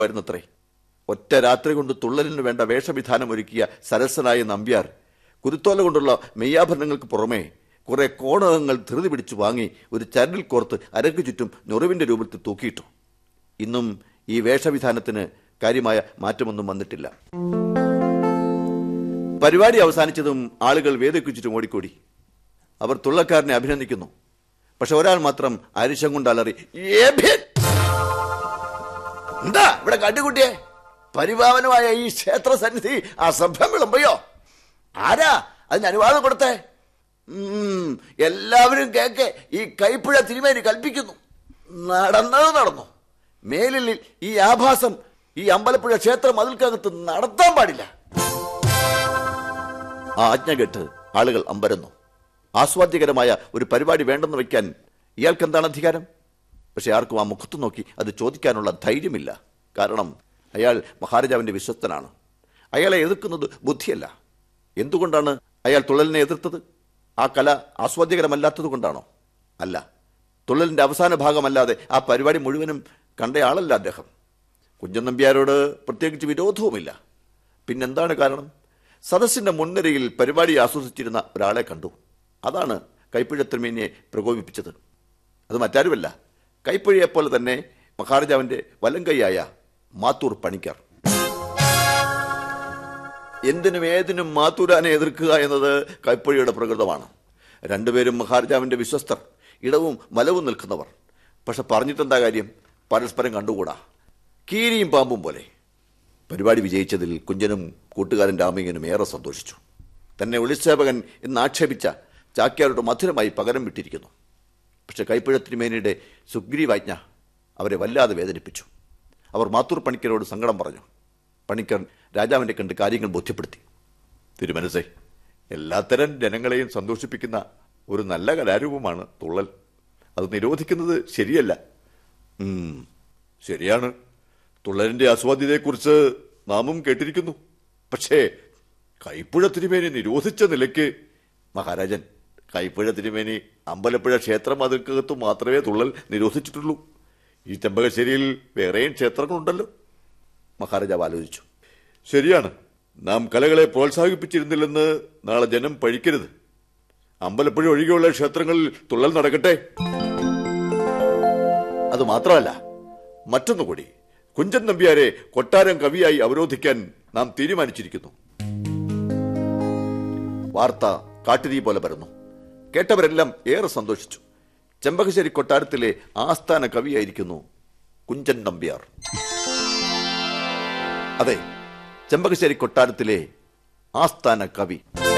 വരുന്നത്രേ ഒറ്റ രാത്രി കൊണ്ട് തുള്ളലിന് വേണ്ട വേഷവിധാനം ഒരുക്കിയ സരസനായ നമ്പ്യാർ കുരുത്തോല കൊണ്ടുള്ള മെയ്യാഭരണങ്ങൾക്ക് പുറമെ കുറെ കോണകങ്ങൾ ധൃതി പിടിച്ചു വാങ്ങി ഒരു ചരടിൽ കോർത്ത് അരക്ക് ചുറ്റും ഞൊറിവിന്റെ രൂപത്തിൽ തൂക്കിയിട്ടു ഇന്നും ഈ വേഷവിധാനത്തിന് കാര്യമായ മാറ്റമൊന്നും വന്നിട്ടില്ല പരിപാടി അവസാനിച്ചതും ആളുകൾ വേദിക്കു ചുറ്റും ഓടിക്കൂടി അവർ തുള്ളക്കാരനെ അഭിനന്ദിക്കുന്നു പക്ഷെ ഒരാൾ മാത്രം അരിശം കൊണ്ട് അലറി "ഏഭ്യൻ!" എന്താ ഇവിടെ കണ്ടുകുട്ടിയെ പരിപാവനമായ ഈ ക്ഷേത്ര സന്നിധി അസഭ്യം വിളമ്പയോ ആരാ അതിന് അനുവാദം കൊടുത്തേ ഉം, എല്ലാവരും കേക്കെ ഈ കൈപ്പുഴ തിരുമേനി കൽപ്പിക്കുന്നു നടന്നത് നടന്നു മേലിൽ ഈ ആഭാസം ഈ അമ്പലപ്പുഴ ക്ഷേത്ര മതിൽക്കകത്ത് നടത്താൻ പാടില്ല ആ ആജ്ഞ കേട്ട് ആളുകൾ അമ്പരന്നു ആസ്വാദ്യകരമായ ഒരു പരിപാടി വേണ്ടെന്ന് വെക്കാൻ ഇയാൾക്ക് എന്താണ് അധികാരം പക്ഷെ ആർക്കും ആ മുഖത്ത് നോക്കി അത് ചോദിക്കാനുള്ള ധൈര്യമില്ല കാരണം അയാൾ മഹാരാജാവിന്റെ വിശ്വസ്തനാണ് അയാളെ എതിർക്കുന്നത് ബുദ്ധിയല്ല എന്തുകൊണ്ടാണ് അയാൾ തുള്ളലിനെ എതിർത്തത് ആ കല ആസ്വാദ്യകരമല്ലാത്തത് കൊണ്ടാണോ അല്ല തുള്ളലിന്റെ അവസാന ഭാഗമല്ലാതെ ആ പരിപാടി മുഴുവനും കണ്ടയാളല്ല അദ്ദേഹം കുഞ്ചൻ നമ്പ്യാരോട് പ്രത്യേകിച്ച് വിരോധവുമില്ല പിന്നെന്താണ് കാരണം സദസ്സിന്റെ മുൻനിരയിൽ പരിപാടി ആസ്വദിച്ചിരുന്ന ഒരാളെ കണ്ടു അതാണ് കൈപ്പുഴ തിരുമേനിയെ പ്രകോപിപ്പിച്ചത് അത് മറ്റാരുമല്ല കൈപ്പുഴയെപ്പോലെ തന്നെ മഹാരാജാവിന്റെ വലങ്കൈയായ മാത്തൂർ പണിക്കർ എന്തിനും ഏതിനും മാത്തൂരാനെ എതിർക്കുക എന്നത് കൈപ്പുഴയുടെ പ്രകൃതമാണ് രണ്ടുപേരും മഹാരാജാവിന്റെ വിശ്വസ്തർ ഇടവും വലവും നിൽക്കുന്നവർ പക്ഷെ പറഞ്ഞിട്ടെന്താ കാര്യം പരസ്പരം കണ്ടുകൂടാ കീരിയും പാമ്പും പോലെ പരിപാടി വിജയിച്ചതിൽ കുഞ്ചനും കൂട്ടുകാരൻ രാമയ്യനും ഏറെ സന്തോഷിച്ചു തന്നെ ഒളിസേവകൻ എന്ന് ആക്ഷേപിച്ച ചാക്യാരുടെ മധുരമായി പകരം വിട്ടിരിക്കുന്നു പക്ഷെ കൈപ്പുഴ തിരുമേനിയുടെ സുഗ്രീവാജ്ഞ അവരെ വല്ലാതെ വേദനിപ്പിച്ചു അവർ മാത്തൂർ പണിക്കരോട് സങ്കടം പറഞ്ഞു പണിക്കർ രാജാവിനെ കണ്ട് കാര്യങ്ങൾ ബോധ്യപ്പെടുത്തി തിരുമനസേ എല്ലാത്തരം ജനങ്ങളെയും സന്തോഷിപ്പിക്കുന്ന ഒരു നല്ല കലാരൂപമാണ് തുള്ളൽ അത് നിരോധിക്കുന്നത് ശരിയല്ല ഉം, ശരിയാണ് തുള്ളലിന്റെ ആസ്വാദ്യതയെക്കുറിച്ച് നാമും കേട്ടിരിക്കുന്നു പക്ഷേ കൈപ്പുഴ തിരുമേനി നിരോധിച്ച നിലയ്ക്ക് മഹാരാജൻ കൈപ്പുഴ തിരുമേനി അമ്പലപ്പുഴ ക്ഷേത്ര മതിൽക്കകത്ത് മാത്രമേ തുള്ളൽ നിരോധിച്ചിട്ടുള്ളൂ ഈ ചെമ്പകശ്ശേരിയിൽ വേറെയും ക്ഷേത്രങ്ങളുണ്ടല്ലോ മഹാരാജാവ് ആലോചിച്ചു ശരിയാണ് നാം കലകളെ പ്രോത്സാഹിപ്പിച്ചിരുന്നില്ലെന്ന് നാളെ ജനം പഴിക്കരുത് അമ്പലപ്പുഴ ഒഴികെയുള്ള ക്ഷേത്രങ്ങളിൽ തുള്ളൽ നടക്കട്ടെ അത് മാത്രമല്ല മറ്റൊന്നുകൂടി കുഞ്ചൻ നമ്പ്യാരെ കൊട്ടാരം കവിയായി അവരോധിക്കാൻ നാം തീരുമാനിച്ചിരിക്കുന്നു വാർത്ത കാട്ടുതീ പോലെ പരന്നു കേട്ടവരെല്ലാം ഏറെ സന്തോഷിച്ചു ചെമ്പകശ്ശേരി കൊട്ടാരത്തിലെ ആസ്ഥാന കവിയായിരിക്കുന്നു കുഞ്ചൻ നമ്പ്യാർ അതെ ചെമ്പകശ്ശേരി കൊട്ടാരത്തിലെ ആസ്ഥാന കവി